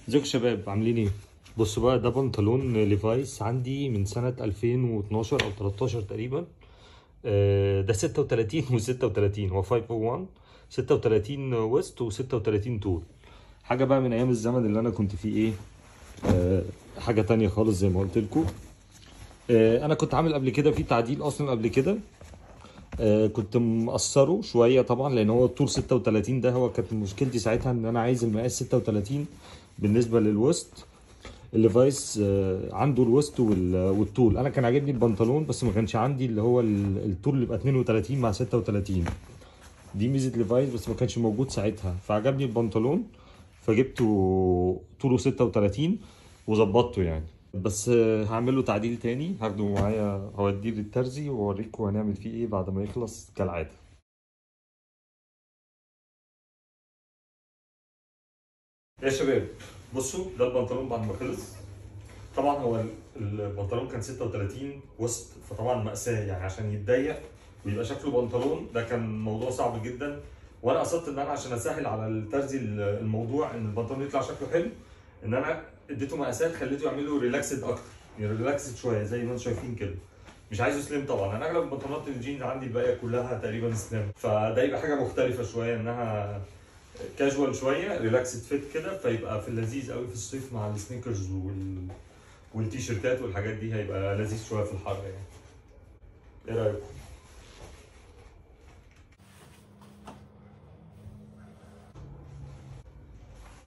ازيكم يا شباب عاملين ايه؟ بصوا بقى ده بنطلون ليفايس عندي من سنة 2012 أو 13 تقريبا آه، ده 36 و 36 هو 501 36 ويست و 36 طول حاجة بقى من أيام الزمن اللي أنا كنت فيه ايه آه، حاجة تانية خالص زي ما قلت لكم أنا كنت عامل قبل كده في تعديل أصلا قبل كده آه، كنت مقصره شويه طبعا لان هو الطول 36 ده هو كانت مشكلتي ساعتها ان انا عايز المقاس 36 بالنسبه للوسط الليفايس آه، عنده الوسط وال- والطول انا كان عاجبني البنطلون بس ما كانش عندي اللي هو ال- الطول اللي يبقى 32 مع 36 دي ميزه ليفايس بس ما كانش موجود ساعتها فعجبني البنطلون فجبته طوله 36 وظبطته يعني بس آه، هعمل له تعديل تاني هاخده معايا هوديه للترزي واوريكم هنعمل فيه ايه بعد ما يخلص كالعاده يا شباب بصوا ده البنطلون بعد ما خلص طبعا هو ال- البنطلون كان 36 وسط فطبعا مأساة يعني عشان يتضيق ويبقى شكله بنطلون ده كان موضوع صعب جدا وانا قصدت ان انا عشان اسهل على الترزي ال- الموضوع ان البنطلون يطلع شكله حلو ان انا اديته مقاسات خليته يعمل له ريلاكسد اكتر يعني ريلاكسد شويه زي ما انتم شايفين كده مش عايزه سليم طبعا انا اغلب البنطلونات الجينز عندي الباقيه كلها تقريبا سليم فده يبقى حاجه مختلفه شويه انها كاجوال شويه ريلاكسد فيت كده فيبقى في اللذيذ قوي في الصيف مع السنيكرز وال والتيشيرتات والحاجات دي هيبقى لذيذ شويه في الحر يعني ايه رايكم